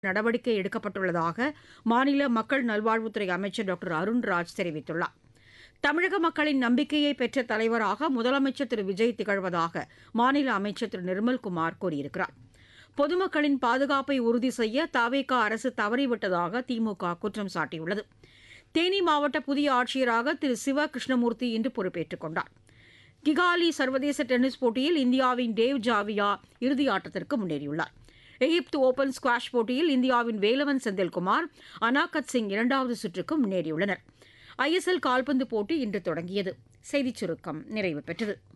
நடவடிக்கை எடுக்கப்பட்டுள்ளதாக மாநில மக்கள் நல்வாழ்வுத்துறை அமைச்சர் டாக்டர் அருண்ராஜ் தெரிவித்துள்ளார் தமிழக மக்களின் நம்பிக்கையை பெற்ற தலைவராக முதலமைச்சர் திரு விஜய் திகழ்வதாக மாநில அமைச்சர் திரு நிர்மல்குமார் கூறியிருக்கிறார் பொதுமக்களின் பாதுகாப்பை உறுதி செய்ய தவேகா அரசு தவறிவிட்டதாக திமுக குற்றம் சாட்டியுள்ளது தேனி மாவட்ட புதிய ஆட்சியராக திரு சிவ கிருஷ்ணமூர்த்தி இன்று பொறுப்பேற்றுக் கொண்டார் கிகாலி சர்வதேச டென்னிஸ் போட்டியில் இந்தியாவின் டேவ் ஜாவியா இறுதி ஆட்டத்திற்கு முன்னேறியுள்ளார் எகிப்து ஓபன் ஸ்குவாஷ் போட்டியில் இந்தியாவின் வேலவன் செந்தில்குமார் அனாகத் சிங் இரண்டாவது சுற்றுக்கு முன்னேறியுள்ளனர் ஐஎஸ்எல் கால்பந்து போட்டி இன்று தொடங்கியது செய்திச் சுருக்கம் நிறைவு பெற்றது